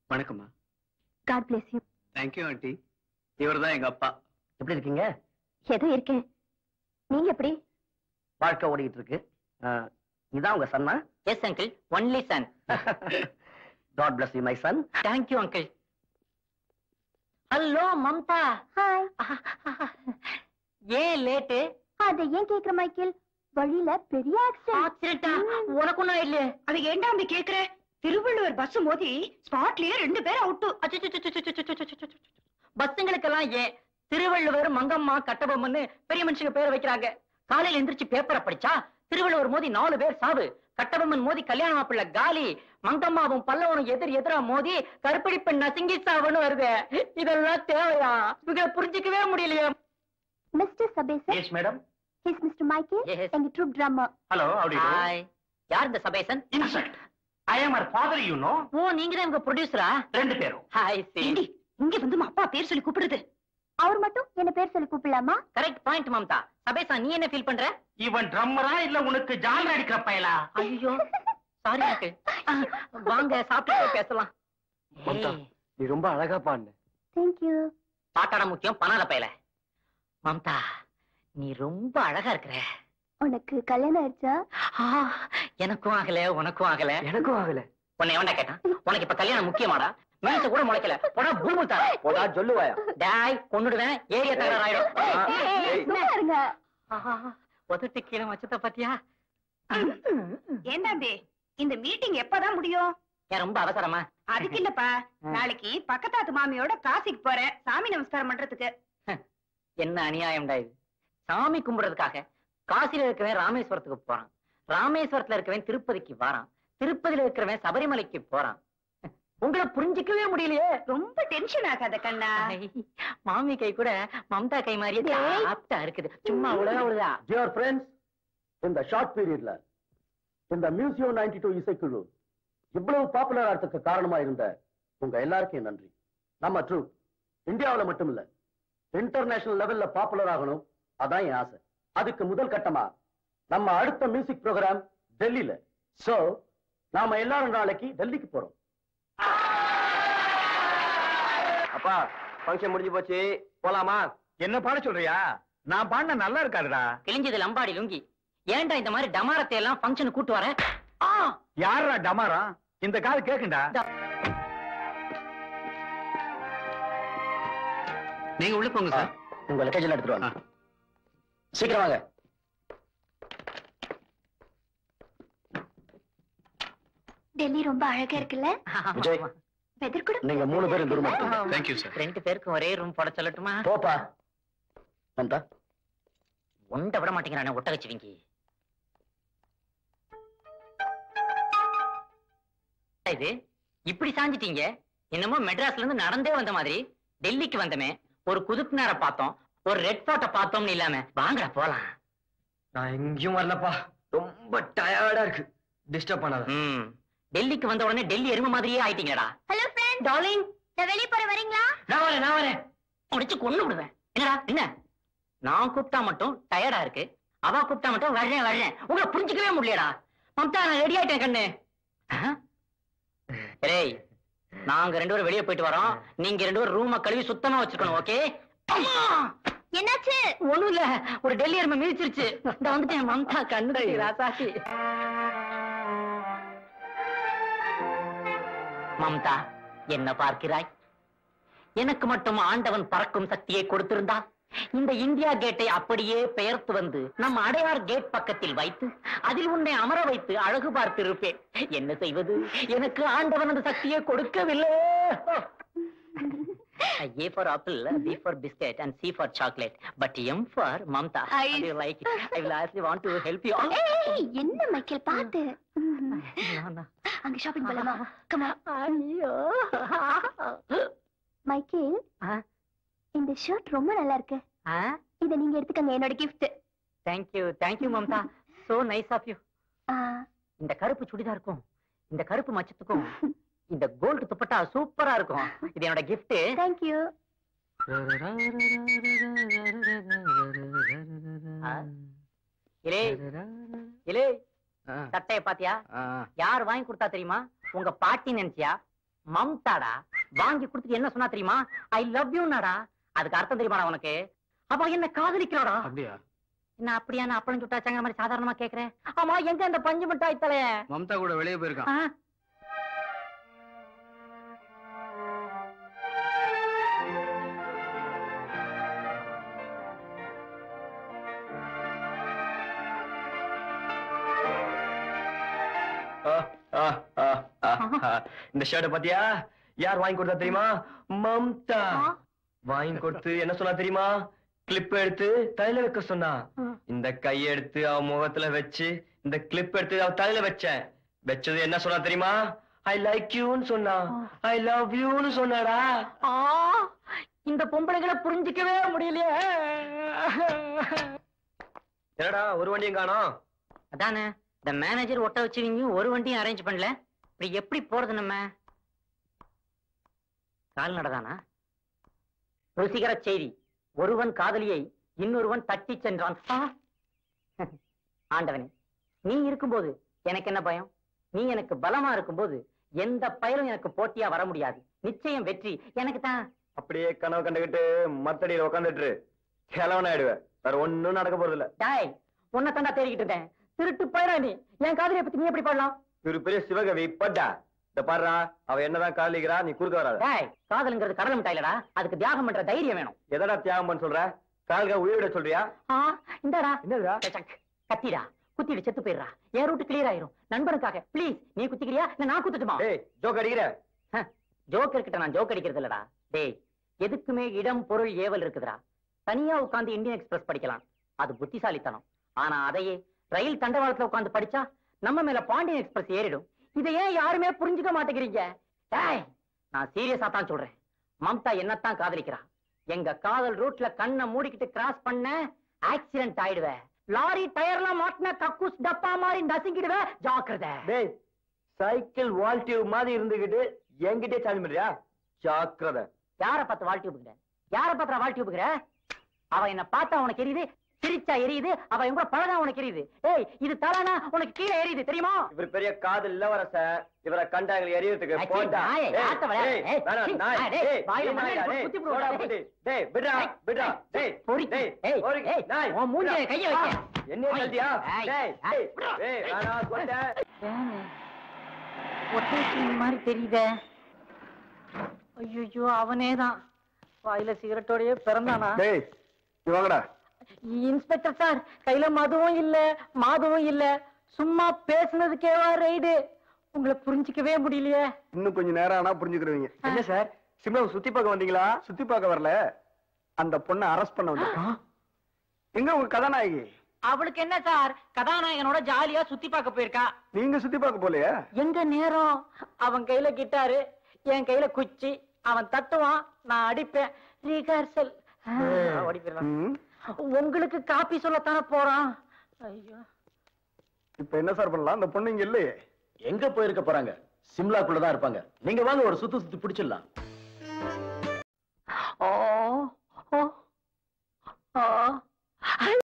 வணக்கம்மா God bless you thank you aunty இவர் தான் எங்க அப்பா எப்படி இருக்கீங்க ஏதோ இருக்கேன் நீங்க எப்படி வாழ்க்கை ஓடிட்டு இருக்கு ஆ, இதான் உங்க சன்னா yes uncle only son God bless you my son thank you uncle hello Mamta hi ஏன் லேட்டு அத ஏன் கேக்குற மைக்கேல் வழியில பெரிய ஆக்சிடென்ட் ஆக்சிடென்டா உனக்கு ஒண்ணும் இல்ல அது ஏன்டா அப்படி கேக்குற திருவள்ளுவர் பஸ் மோதி ஸ்பாட்லயே ரெண்டு பேர் அவுட்டு பஸ்ஸுங்களுக்கெல்லாம் ஏன் திருவள்ளுவர் மங்கம்மா கட்டபொம்மன்னு பெரிய மனுஷங்க பேரை வைக்கிறாங்க காலையில எந்திரிச்சு பேப்பரை படிச்சா திருவள்ளுவர் மோதி நாலு பேர் சாவு கட்டபொம்மன் மோதி கல்யாண மாப்பிள்ள காலி மங்கம்மாவும் பல்லவனும் எதிர் எதிரா மோதி கருப்படி பெண் நசுங்கி சாவுன்னு வருது இதெல்லாம் தேவையா இதை புரிஞ்சுக்கவே முடியலையே mister Sabesan yes madam his mister Michael Yes. எங்க troupe drummer hello howdy do hi யார் இந்த சபேசன் இன்சல்ட் ஐ அம் அவர் ஃபாதர் யூ நோ ஓ நீங்க தான் இவங்க ப்ரொடியூசரா ரெண்டு பேரும் ஹாய் சி ஏண்டி இங்க வந்து உன் அப்பா பேர் சொல்லி கூப்பிடுறது அவர் மட்டும் என்ன பேர் சொல்லி கூப்பிடலாமா கரெக்ட் பாயிண்ட் மம்தா சபேசா நீ என்ன ஃபீல் பண்ற இவன் ட்ரம்மரா இல்ல உனக்கு ஜாலர் அடிக்கிற பயலா ஐயோ சாரி அங்கிள் வாங்க சாப்பிட்டு பேசலாம் மம்தா. ஏய், நீ ரொம்ப அழகா பாடின தேங்க் யூ பாட்டாட முக்கியம் பணால பயல மம்தா நீ ரொம்ப அழகா இருக்கிற உனக்கு கல்யாணம் ஆயிடுச்சா ஆ, எனக்கும் ஆகல உனக்கும் ஆகல எனக்கும் ஆகல உன்னை எவன்டா கேட்டான் உனக்கு இப்ப கல்யாணம் முக்கியமாடா மீச கூட முளைக்கல போடா பூமி தாரா போடா சொல்லுவாயா டாய் கொன்னுடுவேன் ஏரியா தகராறாயிடும் ஏய், சும்மா இருங்க உதட்டு கீழே வச்சத பாத்தியா ஏண்டா தம்பி இந்த மீட்டிங் எப்பதான் முடியும் ஏன் ரொம்ப அவசரமா அதுக்கு இல்லப்பா நாளைக்கு பக்கத்தாத்து மாமியோட காசிக்கு போறேன் சாமி நமஸ்காரம் பண்றதுக்கு என்ன அநியாயம்டா இது சாமி கும்பிடுறதுக்காக காசில இருக்கிறவன் ராமேஸ்வரத்துக்கு போறான் ராமேஸ்வரத்துல இருக்கிறவன் திருப்பதிக்கு வரான் திருப்பதியில இருக்கிறவன் சபரிமலைக்கு போறான் உங்களை புரிஞ்சிக்கவே முடியலையே ரொம்ப டென்ஷன் ஆகாத கண்ணா ஐ, மாமி கை கூட மம்தா கை மாதிரியே ஆப்டா இருக்குது சும்மா உலக உழுதா டியர் ஃப்ரெண்ட்ஸ் இந்த ஷார்ட் பீரியட்ல இந்த மியூசியம் 92 டூ இசைக்குழு இவ்வளவு பாப்புலர் ஆகிறதுக்கு காரணமா இருந்த உங்க எல்லாருக்கும் நன்றி நம்ம ட்ரூப் இந்தியாவுல மட்டும் இல்ல இன்டர்நேஷனல் லெவல்ல பாப்புலர் ஆகணும் அதான் என் ஆசை அதுக்கு முதல் கட்டமா நம்ம அடுத்த மியூசிக் ப்ரோக்ராம் டெல்லியில சோ நாம எல்லாரும் நாளைக்கு டெல்லிக்கு போறோம் அப்பா ஃபங்க்ஷன் முடிஞ்சு போச்சு போலாமா என்ன பாட சொல்றியா நான் பாடின நல்லா இருக்காதுடா கிழிஞ்சது லம்பாடி லுங்கி ஏன்டா இந்த மாதிரி டமாரத்தை எல்லாம் ஃபங்க்ஷன் கூட்டு வர ஆ யாரா டமாரா இந்த காது கேக்குண்டா நீங்க உள்ள போங்க சார் உங்க லக்கேஜ் எடுத்துட்டு வாங்க சீக்கிரம் வாங்க டெல்லி ரொம்ப அழகா இருக்குல்ல விஜய் வெதர் கூட நீங்க மூணு பேரும் தூரமா இருங்க. தேங்க்யூ சார் ரெண்டு பேருக்கும் ஒரே ரூம் போட சொல்லட்டுமா போப்பா மம்தா உண்ட விட மாட்டேங்கிறானே ஒட்டகச்சிவிங்கி இது இப்படி சாஞ்சிட்டீங்க என்னமோ மெட்ராஸ்ல இருந்து நடந்தே வந்த மாதிரி டெல்லிக்கு வந்தமே ஒரு குதுப்னார பார்த்தோம் ஒரு ரெட் போர்ட்ட பார்த்தோம்னு இல்லாம வாங்கடா போலாம் நான் எங்கேயும் வரலப்பா ரொம்ப டயர்டா இருக்கு டிஸ்டர்ப் பண்ணாத ம் டெல்லிக்கு வந்த உடனே டெல்லி எருமை மாதிரியே ஆயிட்டீங்கடா ஹலோ ஃப்ரெண்ட் டார்லிங் நான் வெளிய போற வரீங்களா நான் வரேன் நான் வரேன் முடிச்சு கொண்டு விடுவேன் என்னடா என்ன நான் கூப்பிட்டா மட்டும் டயர்டா இருக்கு அவ கூப்பிட்டா மட்டும் வர்றேன் வர்றேன் உங்களை புரிஞ்சுக்கவே முடியலடா மம்தா நான் ரெடி ஆயிட்டேன் கண்ணு ஆ? ஏய் நாங்க ரெண்டு பேரும் வெளியே போயிட்டு வரோம் நீங்க ரெண்டு பேரும் ரூம கழுவி சுத்தமா வச்சுக்கணும் ஓகே என்னாச்சு ஒண்ணும் இல்ல ஒரு டெல்லி எருமை மிதிச்சிருச்சு இந்த வந்துட்டேன் மம்தா கண்ணு ராசாசி மம்தா என்ன பார்க்கிறாய் எனக்கு மட்டும் ஆண்டவன் பறக்கும் சக்தியை கொடுத்திருந்தா இந்த இந்தியா கேட்டை அப்படியே பெயர்த்து வந்து நம் அடையார் கேட் பக்கத்தில் வைத்து அதில் உன்னை அமர வைத்து அழகு பார்த்திருப்பேன் என்ன செய்வது எனக்கு ஆண்டவன் அந்த சக்தியை கொடுக்கவில்லை A for apple, B for biscuit, and C for chocolate. But M for Mamta. How do you like it? I will actually want to help you. ஏய் என்ன மைக்கேல் பாத்து No, no. அங்க ஷாப்பிங் போலாமா கமா ஐயோ மைக்கேல் ஆ? இந்த shirt ரொம்ப நல்லா இருக்கு ஆ இத நீங்க எடுத்துக்கங்க என்னோட gift thank you thank you Mamta so nice of you இந்த கருப்பு சுடிதாருக்கும் இந்த கருப்பு மச்சத்துக்கும் இந்த கோல்டு துப்பட்டா சூப்பரா இருக்கும் இது என்னோட gift தேங்க்யூ ஆ. இலே இலே சட்டைய பாத்தியா யார் வாங்கி கொடுத்தா தெரியுமா உங்க பாட்டி நினைச்சியா மம்தாடா வாங்கி கொடுத்துட்டு என்ன சொன்னா தெரியுமா ஐ லவ் யூ நாடா அதுக்கு அர்த்தம் தெரியுமாடா உனக்கு அவ என்ன காதலிக்கிறாடா அப்படியா என்ன அப்படியா நான் அப்பளம் சுட்டாச்சாங்க மாதிரி சாதாரணமா கேக்குறேன் ஆமா எங்க அந்த பஞ்சு மிட்டாய் தலைய மம்தா கூட வெளியே போயிருக்கான் ஆ? ஆ, ஆ, ஆ, ஆ, ஆ. இந்த ஷர்ட் பாத்தியா யார் வாங்கி கொடுத்தா தெரியுமா மம்தா ஆ? வாங்கி கொடுத்து என்ன சொன்னா தெரியுமா கிளிப் எடுத்து தலையில வைக்க சொன்னா இந்த கையை எடுத்து அவ முகத்துல வச்சு இந்த கிளிப் எடுத்து அவ தலையில வச்சேன் வச்சது என்ன சொன்னா தெரியுமா ஐ லைக் யூன்னு சொன்னா ஐ லவ் யூன்னு சொன்னாடா ஆ, இந்த பொம்பளைகளை புரிஞ்சிக்கவே முடியலையே என்னடா ஒரு வண்டியும் காணோம் அதானே இந்த மேனேஜர் ஒட்ட வச்சுவீங்க ஒரு வண்டியும் அரேஞ்ச் பண்ணல இப்படி எப்படி போறது நம்ம கால்நடைதானா ருசிகர செய்தி ஒருவன் காதலியை இன்னொருவன் தட்டி சென்றான் ஆ! ஆண்டவனே நீ இருக்கும்போது எனக்கு என்ன பயம் நீ எனக்கு பலமா இருக்கும்போது எந்த பயலும் எனக்கு போட்டியா வர முடியாது நிச்சயம் வெற்றி எனக்கு தான் அப்படியே கனவு கண்டுகிட்டு மத்தடியில உட்காந்துட்டு கிழவன் ஆயிடுவேன் வேற ஒண்ணும் நடக்க போறது இல்ல டாய் உன்னை தாண்டா தேடிக்கிட்டு இருந்தேன் திருட்டு பயலா நீ என் காதலியை பத்தி நீ எப்படி பாடலாம் இவரு பெரிய சிவகவி பட்டா இந்த பாடுறா அவ என்னதான் காதலிக்கிறா நீ குறுக்க வராத டேய் காதலுங்கிறது கடலை மிட்டாயிலடா அதுக்கு தியாகம் பண்ற தைரியம் வேணும் எதடா தியாகம் பண்ண சொல்ற கால்கா உயிரிட சொல்றியா ஆ இந்தாடா என்னடா சக், கத்திடா குத்திடு செத்து போயிடுறா என் ரூட் கிளியர் ஆயிரும் நண்பனுக்காக ப்ளீஸ் நீ குத்திக்கிறியா இல்ல நான் குத்துட்டுமா டேய் ஜோக் அடிக்கிற ஜோக்கர் கிட்ட நான் ஜோக் அடிக்கிறது இல்லடா டேய் எதுக்குமே இடம் பொருள் ஏவல் இருக்குதுடா தனியா உட்கார்ந்து இந்தியன் எக்ஸ்பிரஸ் படிக்கலாம் அது புத்திசாலித்தனம் ஆனா அதையே ரயில் தண்டவாளத்துல உட்கார்ந்து படிச்சா நம்ம மேல பாண்டியன் எக்ஸ்பிரஸ் ஏறிடும் இதை ஏன் யாருமே புரிஞ்சுக்க மாட்டேங்கிறீங்க டேய் நான் சீரியஸா தான் சொல்றேன் மம்தா என்னத்தான் காதலிக்கிறா எங்க காதல் ரூட்ல கண்ணை மூடிக்கிட்டு கிராஸ் பண்ண ஆக்சிடென்ட் ஆயிடுவ லாரி டயர்லாம் மாட்டின கக்கூஸ் டப்பா மாதிரி நசுங்கிடுவ ஜாக்கிரதை டேய் சைக்கிள் வால் டியூப் மாதிரி இருந்துகிட்டு என்கிட்டே சாமி பண்றியா ஜாக்கிரதை யார பார்த்து வாழ் டியூபுங்கிற யார பார்த்து வாழ் டியூபுங்கிற அவ என்ன பார்த்தா உனக்கு எரியுது சிரிச்சா எரியுது அவ எங்க கூட பழகா உனக்கு எரியுது ஏய் இது தலானா உனக்கு கீழே எரியுது தெரியுமா இவர் பெரிய காதல் இளவரச இவரை கண்டாங்க எரியறதுக்கு அச்சி, போடா நாயே, டேய், ஆத்த விளையாடு. டேய், ஏய், வேணாம், சீ, நாய், நாய், டேய், டேய், வாயில நீ மண்ணை நாயா, போட்டு டேய், குத்தி போடுவா, போடா, டேய். புடி. டேய், விட்றா, ஏய், விட்றா, ஏய், டேய், பொறுக்கி. டேய், ஏய், பொறுக்கி, ஏய், நாய், உன் மூஞ்சில விட்றா. கையை வைக்க. என்னைய ஏய், தள்ளியா? ஏய், டேய், ஏய், டேய், டேய், வேணாம், சொல்லிட்டேன். ஒற்றை மாதிரி தெரியுதே ஐயோ அவனேதான் வாயில சிகரெட்டோடயே பிறந்தானா டேய் இவங்கடா இன்ஸ்பெக்டர் சார் கையில மதுவும் இல்ல மாதுவும் இல்ல சும்மா பேசுனதுக்கேவா ரைடு உங்களை புரிஞ்சிக்கவே முடியலையே இன்னும் கொஞ்ச நேரம் ஆனா புரிஞ்சுக்கிடுவீங்க என்ன சார் சிம்லாவை சுத்தி பார்க்க வந்தீங்களா சுத்தி பார்க்க வரல அந்த பொண்ணை அரெஸ்ட் பண்ண வந்து எங்க உங்க கதாநாயகி அவளுக்கு என்ன சார் கதாநாயகனோட ஜாலியா சுத்தி பார்க்க போயிருக்கா நீங்க சுத்தி பார்க்க போலையா எங்க நேரம் அவன் கையில கிட்டாரு என் கையில குச்சி அவன் தட்டுவான் நான் அடிப்பேன் ரிஹர்சல் ஓடி போயிடலாம். ம். உங்களுக்கு காப்பி சொல்லத்தானே போறான் ஐயோ இப்ப என்ன சார் பண்ணலாம் அந்த பொண்ணு இங்க இல்லையே எங்க போயிருக்க போறாங்க சிம்லாக்குள்ள தான் இருப்பாங்க நீங்க வாங்க ஒரு சுத்து சுத்தி பிடிச்சிடலாம் ஓ ஓ ஓ